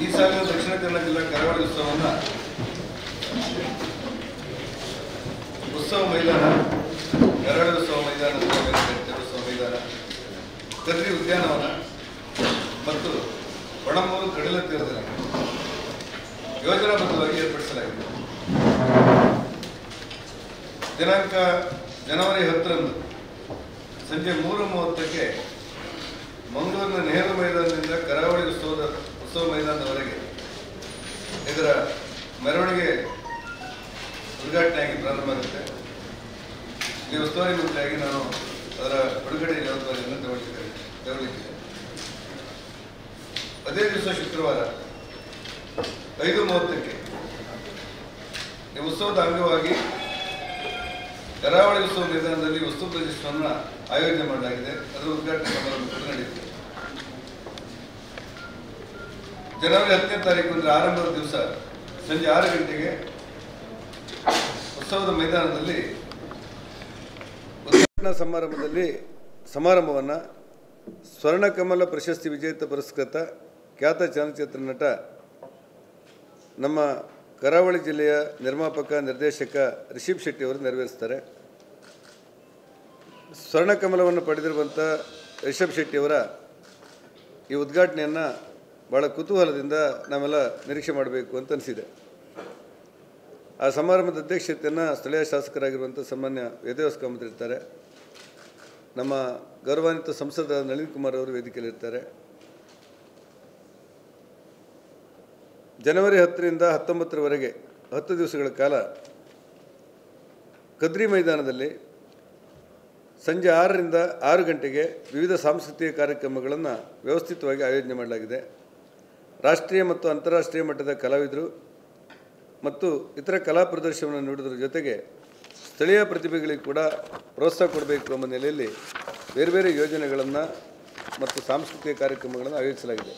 ಈ ಸಾಲಿನ ದಕ್ಷಿಣ ಕನ್ನಡ ಜಿಲ್ಲಾ ಕರಾವಳಿ ಉತ್ಸವವನ್ನು ಉತ್ಸವ ಮೈದಾನ ಕರಾವಳಿ ಉತ್ಸವ ಮೈದಾನ ಅಂತ ಬೇರೆ ಕರೀತಾರೆ, ಉತ್ಸವ ಮೈದಾನ ಕದ್ರಿ ಉದ್ಯಾನವನ ಮತ್ತು ಒಣಮೂರು ಕಡಲ ತೀರದಲ್ಲಿ ಯೋಜನಾಬದ್ಧವಾಗಿ ಏರ್ಪಡಿಸಲಾಗಿದೆ ದಿನಾಂಕ ಜನವರಿ ಹತ್ತರಂದು ಸಂಜೆ ಮೂರು ಮೂವತ್ತಕ್ಕೆ ಮಂಗಳೂರಿನ ನೆಹರು ಮೈದಾನದಿಂದ ಕರಾವಳಿ ಉತ್ಸವದ ಉತ್ಸವ ಮೈದಾನದವರೆಗೆ ಇದರ ಮೆರವಣಿಗೆ ಉದ್ಘಾಟನೆಯಾಗಿ ಪ್ರಾರಂಭ ಆಗುತ್ತೆ ಈ ಉಸ್ತುವಾರಿ ಮಂತ್ರಿಯಾಗಿ ನಾನು ಅದರ ಬಿಡುಗಡೆ ಜವಾಬ್ದಾರಿಯನ್ನು ತಗೊಳ್ಳಿದ್ದೇನೆ ತಗೊಳ್ಳಿದ್ದೇನೆ ಅದೇ ದಿವಸ ಶುಕ್ರವಾರ ಐದು ಮೂವತ್ತಕ್ಕೆ ಈ ಉತ್ಸವದ ಅಂಗವಾಗಿ ಕರಾವಳಿ ಉತ್ಸವ ಮೈದಾನದಲ್ಲಿ ವಸ್ತು ಪ್ರದರ್ಶನವನ್ನು ಆಯೋಜನೆ ಮಾಡಲಾಗಿದೆ ಅದರ ಉದ್ಘಾಟನೆ ಸಮಾರಂಭ ಕೂಡ ನಡೆಯುತ್ತೆ ಜನವರಿ ಹತ್ತನೇ ತಾರೀಕು ಅಂದರೆ ಆರಂಭದ ದಿವಸ ಸಂಜೆ ಆರು ಗಂಟೆಗೆ ಉತ್ಸವದ ಮೈದಾನದಲ್ಲಿ ಉದ್ಘಾಟನಾ ಸಮಾರಂಭದಲ್ಲಿ ಸಮಾರಂಭವನ್ನು ಸ್ವರ್ಣಕಮಲ ಪ್ರಶಸ್ತಿ ವಿಜೇತ ಪುರಸ್ಕೃತ ಖ್ಯಾತ ಚಲನಚಿತ್ರ ನಟ ನಮ್ಮ ಕರಾವಳಿ ಜಿಲ್ಲೆಯ ನಿರ್ಮಾಪಕ ನಿರ್ದೇಶಕ ರಿಷಿಬ್ ಶೆಟ್ಟಿ ಅವರು ನೆರವೇರಿಸ್ತಾರೆ ಸ್ವರ್ಣಕಮಲವನ್ನು ಪಡೆದಿರುವಂಥ ರಿಷಬ್ ಶೆಟ್ಟಿಯವರ ಈ ಉದ್ಘಾಟನೆಯನ್ನು ಭಾಳ ಕುತೂಹಲದಿಂದ ನಾವೆಲ್ಲ ನಿರೀಕ್ಷೆ ಮಾಡಬೇಕು ಅಂತ ಅನಿಸಿದೆ ಆ ಸಮಾರಂಭದ ಅಧ್ಯಕ್ಷತೆಯನ್ನು ಸ್ಥಳೀಯ ಶಾಸಕರಾಗಿರುವಂಥ ಸಾಮಾನ್ಯ ವೇದವ್ಯಾಸ ಕಾಮತ್ ಇರ್ತಾರೆ ನಮ್ಮ ಗೌರವಾನ್ವಿತ ಸಂಸದ ನಳಿನ್ ಕುಮಾರ್ ಅವರು ವೇದಿಕೆಯಲ್ಲಿರ್ತಾರೆ ಜನವರಿ ಹತ್ತರಿಂದ ಹತ್ತೊಂಬತ್ತರವರೆಗೆ ಹತ್ತು ದಿವಸಗಳ ಕಾಲ ಕದ್ರಿ ಮೈದಾನದಲ್ಲಿ ಸಂಜೆ ಆರರಿಂದ ಆರು ಗಂಟೆಗೆ ವಿವಿಧ ಸಾಂಸ್ಕೃತಿಕ ಕಾರ್ಯಕ್ರಮಗಳನ್ನು ವ್ಯವಸ್ಥಿತವಾಗಿ ಆಯೋಜನೆ ಮಾಡಲಾಗಿದೆ ರಾಷ್ಟ್ರೀಯ ಮತ್ತು ಅಂತಾರಾಷ್ಟ್ರೀಯ ಮಟ್ಟದ ಕಲಾವಿದರು ಮತ್ತು ಇತರ ಕಲಾ ಪ್ರದರ್ಶನವನ್ನು ನೀಡುವುದರ ಜೊತೆಗೆ ಸ್ಥಳೀಯ ಪ್ರತಿಭೆಗಳಿಗೆ ಕೂಡ ಪ್ರೋತ್ಸಾಹ ಕೊಡಬೇಕು ಎಂಬ ನೆಲೆಯಲ್ಲಿ ಬೇರೆ ಬೇರೆ ಯೋಜನೆಗಳನ್ನು ಮತ್ತು ಸಾಂಸ್ಕೃತಿಕ ಕಾರ್ಯಕ್ರಮಗಳನ್ನು ಆಯೋಜಿಸಲಾಗಿದೆ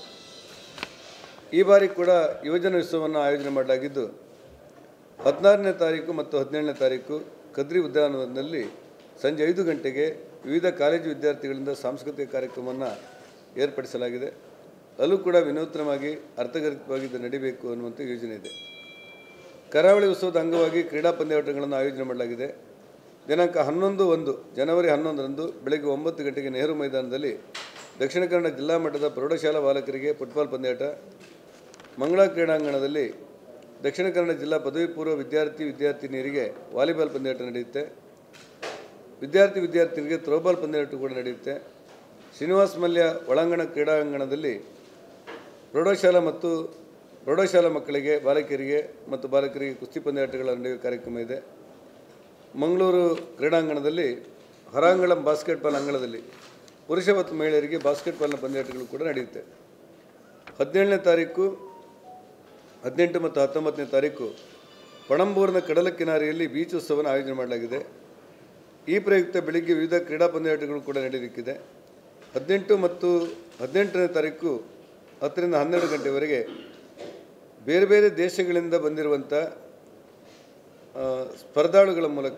ಈ ಬಾರಿ ಕೂಡ ಯೋಜನಾ ಉತ್ಸವವನ್ನು ಆಯೋಜನೆ ಮಾಡಲಾಗಿದ್ದು ಹದಿನಾರನೇ ತಾರೀಕು ಮತ್ತು ಹದಿನೇಳನೇ ತಾರೀಕು ಕದ್ರಿ ಉದ್ಯಾನವನದಲ್ಲಿ ಸಂಜೆ ಐದು ಗಂಟೆಗೆ ವಿವಿಧ ಕಾಲೇಜು ವಿದ್ಯಾರ್ಥಿಗಳಿಂದ ಸಾಂಸ್ಕೃತಿಕ ಕಾರ್ಯಕ್ರಮವನ್ನು ಏರ್ಪಡಿಸಲಾಗಿದೆ ಅಲ್ಲೂ ಕೂಡ ವಿನೂತನವಾಗಿ ಅರ್ಥಗರ್ಭಿತವಾಗಿ ಇದು ನಡೀಬೇಕು ಅನ್ನುವಂಥ ಯೋಜನೆ ಇದೆ ಕರಾವಳಿ ಉತ್ಸವದ ಅಂಗವಾಗಿ ಕ್ರೀಡಾ ಪಂದ್ಯಾಟಗಳನ್ನು ಆಯೋಜನೆ ಮಾಡಲಾಗಿದೆ ದಿನಾಂಕ ಹನ್ನೊಂದು ಒಂದು ಜನವರಿ ಹನ್ನೊಂದರಂದು ಬೆಳಗ್ಗೆ ಒಂಬತ್ತು ಗಂಟೆಗೆ ನೆಹರು ಮೈದಾನದಲ್ಲಿ ದಕ್ಷಿಣ ಕನ್ನಡ ಜಿಲ್ಲಾ ಮಟ್ಟದ ಪ್ರೌಢಶಾಲಾ ಬಾಲಕರಿಗೆ ಫುಟ್ಬಾಲ್ ಪಂದ್ಯಾಟ ಮಂಗಳ ಕ್ರೀಡಾಂಗಣದಲ್ಲಿ ದಕ್ಷಿಣ ಕನ್ನಡ ಜಿಲ್ಲಾ ಪದವಿ ಪೂರ್ವ ವಿದ್ಯಾರ್ಥಿ ವಿದ್ಯಾರ್ಥಿನಿಯರಿಗೆ ವಾಲಿಬಾಲ್ ಪಂದ್ಯಾಟ ನಡೆಯುತ್ತೆ ವಿದ್ಯಾರ್ಥಿ ವಿದ್ಯಾರ್ಥಿನಿಗೆ ಥ್ರೋಬಾಲ್ ಪಂದ್ಯಾಟ ಕೂಡ ನಡೆಯುತ್ತೆ ಶ್ರೀನಿವಾಸ್ ಮಲ್ಯ ಒಳಾಂಗಣ ಕ್ರೀಡಾಂಗಣದಲ್ಲಿ ಪ್ರೌಢಶಾಲಾ ಮತ್ತು ಪ್ರೌಢಶಾಲಾ ಮಕ್ಕಳಿಗೆ ಬಾಲಕಿಯರಿಗೆ ಮತ್ತು ಬಾಲಕರಿಗೆ ಕುಸ್ತಿ ಪಂದ್ಯಾಟಗಳ ನಡೆಯುವ ಕಾರ್ಯಕ್ರಮ ಇದೆ ಮಂಗಳೂರು ಕ್ರೀಡಾಂಗಣದಲ್ಲಿ ಹೊರಾಂಗಣ ಬಾಸ್ಕೆಟ್ಬಾಲ್ ಅಂಗಳದಲ್ಲಿ ಪುರುಷ ಮತ್ತು ಮಹಿಳೆಯರಿಗೆ ಬಾಸ್ಕೆಟ್ಬಾಲ್ನ ಪಂದ್ಯಾಟಗಳು ಕೂಡ ನಡೆಯುತ್ತೆ ಹದಿನೇಳನೇ ತಾರೀಕು ಹದಿನೆಂಟು ಮತ್ತು ಹತ್ತೊಂಬತ್ತನೇ ತಾರೀಕು ಪಣಂಬೂರಿನ ಕಡಲ ಕಿನಾರೆಯಲ್ಲಿ ಬೀಚ್ ಉತ್ಸವವನ್ನು ಆಯೋಜನೆ ಮಾಡಲಾಗಿದೆ ಈ ಪ್ರಯುಕ್ತ ಬೆಳಿಗ್ಗೆ ವಿವಿಧ ಕ್ರೀಡಾ ಪಂದ್ಯಾಟಗಳು ಕೂಡ ನಡೆಯಲಿಕ್ಕಿದೆ ಹದಿನೆಂಟು ಮತ್ತು ಹದಿನೆಂಟನೇ ತಾರೀಕು ಹತ್ತರಿಂದ ಹನ್ನೆರಡು ಗಂಟೆವರೆಗೆ ಬೇರೆ ಬೇರೆ ದೇಶಗಳಿಂದ ಬಂದಿರುವಂಥ ಆ, ಸ್ಪರ್ಧಾಳುಗಳ ಮೂಲಕ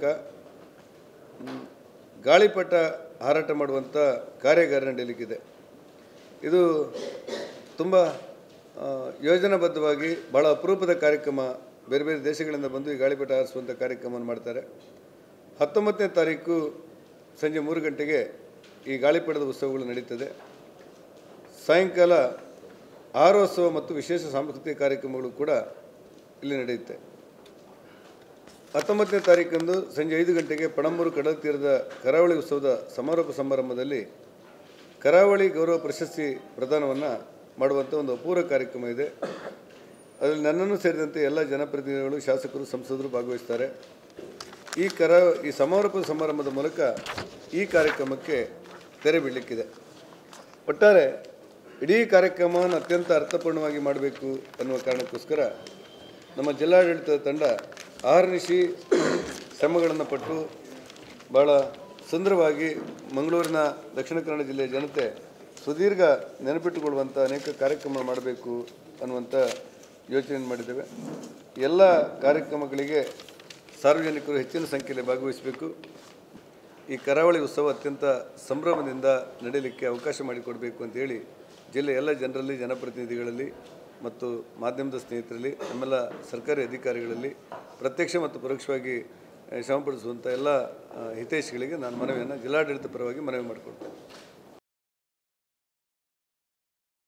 ಮ್, ಗಾಳಿಪಟ ಹಾರಾಟ ಮಾಡುವಂಥ ಕಾರ್ಯಾಗಾರ ನಡೆಯಲಿಕ್ಕಿದೆ ಇದು ತುಂಬ ಆ, ಯೋಜನಾಬದ್ಧವಾಗಿ ಭಾಳ ಅಪರೂಪದ ಕಾರ್ಯಕ್ರಮ ಬೇರೆ ಬೇರೆ ದೇಶಗಳಿಂದ ಬಂದು ಈ ಗಾಳಿಪಟ ಹಾರಿಸುವಂಥ ಕಾರ್ಯಕ್ರಮವನ್ನು ಮಾಡ್ತಾರೆ ಹತ್ತೊಂಬತ್ತನೇ ತಾರೀಕು ಸಂಜೆ ಮೂರು ಗಂಟೆಗೆ ಈ ಗಾಳಿಪಟದ ಉತ್ಸವಗಳು ನಡೀತದೆ ಸಾಯಂಕಾಲ ಆರೋತ್ಸವ ಮತ್ತು ವಿಶೇಷ ಸಾಂಸ್ಕೃತಿಕ ಕಾರ್ಯಕ್ರಮಗಳು ಕೂಡ ಇಲ್ಲಿ ನಡೆಯುತ್ತೆ ಹತ್ತೊಂಬತ್ತನೇ ತಾರೀಕಂದು ಸಂಜೆ ಐದು ಗಂಟೆಗೆ ಪಣಂಬೂರು ಕಡಲ ತೀರದ ಕರಾವಳಿ ಉತ್ಸವದ ಸಮಾರೋಪ ಸಮಾರಂಭದಲ್ಲಿ ಕರಾವಳಿ ಗೌರವ ಪ್ರಶಸ್ತಿ ಪ್ರದಾನವನ್ನು ಮಾಡುವಂಥ ಒಂದು ಅಪೂರ್ವ ಕಾರ್ಯಕ್ರಮ ಇದೆ ಅದರಲ್ಲಿ ನನ್ನನ್ನು ಸೇರಿದಂತೆ ಎಲ್ಲ ಜನಪ್ರತಿನಿಧಿಗಳು ಶಾಸಕರು ಸಂಸದರು ಭಾಗವಹಿಸ್ತಾರೆ ಈ ಕರ ಈ ಸಮಾರೋಪ ಸಮಾರಂಭದ ಮೂಲಕ ಈ ಕಾರ್ಯಕ್ರಮಕ್ಕೆ ತೆರೆ ಬೀಳಲಿಕ್ಕಿದೆ ಒಟ್ಟಾರೆ ಇಡೀ ಕಾರ್ಯಕ್ರಮವನ್ನು ಅತ್ಯಂತ ಅರ್ಥಪೂರ್ಣವಾಗಿ ಮಾಡಬೇಕು ಅನ್ನುವ ಕಾರಣಕ್ಕೋಸ್ಕರ ನಮ್ಮ ಜಿಲ್ಲಾಡಳಿತದ ತಂಡ ಆಹರ್ನಿಶಿ ಶ್ರಮಗಳನ್ನು ಪಟ್ಟು ಭಾಳ ಸುಂದರವಾಗಿ ಮಂಗಳೂರಿನ ದಕ್ಷಿಣ ಕನ್ನಡ ಜಿಲ್ಲೆಯ ಜನತೆ ಸುದೀರ್ಘ ನೆನಪಿಟ್ಟುಕೊಳ್ಳುವಂಥ ಅನೇಕ ಕಾರ್ಯಕ್ರಮ ಮಾಡಬೇಕು ಅನ್ನುವಂಥ ಯೋಚನೆ ಮಾಡಿದ್ದೇವೆ ಎಲ್ಲ ಕಾರ್ಯಕ್ರಮಗಳಿಗೆ ಸಾರ್ವಜನಿಕರು ಹೆಚ್ಚಿನ ಸಂಖ್ಯೆಯಲ್ಲಿ ಭಾಗವಹಿಸಬೇಕು ಈ ಕರಾವಳಿ ಉತ್ಸವ ಅತ್ಯಂತ ಸಂಭ್ರಮದಿಂದ ನಡೆಯಲಿಕ್ಕೆ ಅವಕಾಶ ಮಾಡಿಕೊಡಬೇಕು ಅಂತೇಳಿ ಜಿಲ್ಲೆಯ ಎಲ್ಲ ಜನರಲ್ಲಿ ಜನಪ್ರತಿನಿಧಿಗಳಲ್ಲಿ ಮತ್ತು ಮಾಧ್ಯಮದ ಸ್ನೇಹಿತರಲ್ಲಿ ನಮ್ಮೆಲ್ಲ ಸರ್ಕಾರಿ ಅಧಿಕಾರಿಗಳಲ್ಲಿ ಪ್ರತ್ಯಕ್ಷ ಮತ್ತು ಪರೋಕ್ಷವಾಗಿ ಆ, ಶ್ರಮಪಡಿಸುವಂಥ ಎಲ್ಲ ಆ, ಹಿತೈಷಿಗಳಿಗೆ ನಾನು ಮನವಿಯನ್ನು ಜಿಲ್ಲಾಡಳಿತ ಪರವಾಗಿ ಮನವಿ ಮಾಡಿಕೊಳ್ತೇನೆ